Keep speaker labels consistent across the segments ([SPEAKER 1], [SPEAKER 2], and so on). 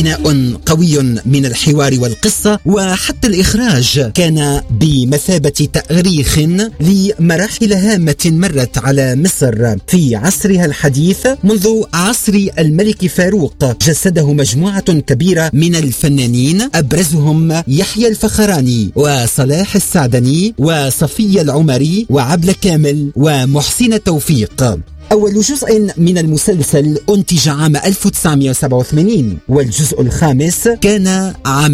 [SPEAKER 1] بناء قوي من الحوار والقصة وحتى الإخراج كان بمثابة تأريخ لمراحل هامة مرت على مصر في عصرها الحديث منذ عصر الملك فاروق جسده مجموعة كبيرة من الفنانين أبرزهم يحيى الفخراني وصلاح السعدني وصفية العمري وعبلة كامل ومحسن توفيق أول جزء من المسلسل أنتج عام 1987 والجزء الخامس كان عام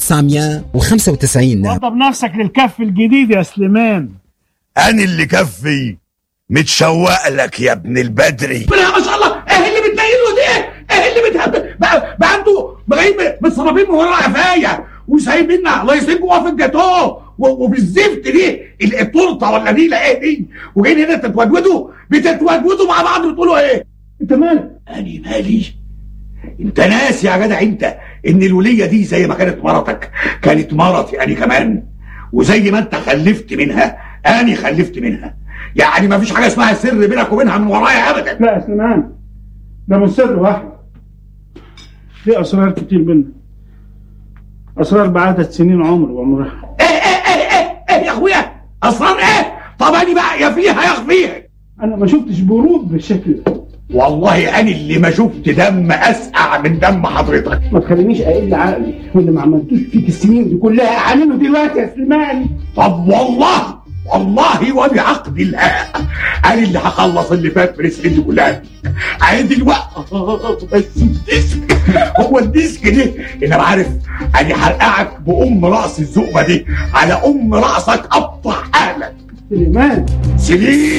[SPEAKER 1] 1995
[SPEAKER 2] وضب نفسك للكف الجديد يا سليمان
[SPEAKER 3] أنا اللي كفي متشوق لك يا ابن البدري
[SPEAKER 4] ما شاء الله ايه اللي بتنيله دي ايه اللي بتهب بقى, بقى عنده جايب بالصنابين من ورا قفايا وسايبيننا الله يسيبكم في الجاتوه و- وفي الزفت دي ال- التورته ولا نيله ايه دي وجايين هنا تتودودوا بتتودودوا مع بعض بتقولوا ايه انت مالك اني مالي انت ناسي يا جدع انت ان الوليه دي زي ما كانت مرتك كانت مرتي انا كمان وزي ما انت خلفت منها اني خلفت منها يعني ما فيش حاجه اسمها سر بينك وبينها من ورايا ابدا
[SPEAKER 2] لا يا سليمان ده مش سر واحد في اسرار كتير بينا اسرار بعدد سنين عمر وعمرها
[SPEAKER 4] ايه ايه ايه ايه ايه يا اخويا اسرار ايه طب اني بقى يا فيها يا اخفيها
[SPEAKER 2] انا ما شفتش برود بالشكل ده
[SPEAKER 4] والله انا اللي ما شفت دم اسقع من دم حضرتك
[SPEAKER 2] ما تخلينيش اقل عقلي واللي ما عملتوش فيك السنين دي كلها اعمله دلوقتي يا سليمان
[SPEAKER 4] طب والله والله وبعقد الله انا اللي هخلص اللي فات من السنين دي كلها عادي الوقت بس الديسك هو الديسك ده انما عارف انا هرقعك بام راس الزقبه دي على ام راسك ابطح اهلك
[SPEAKER 2] سليمان
[SPEAKER 4] سنين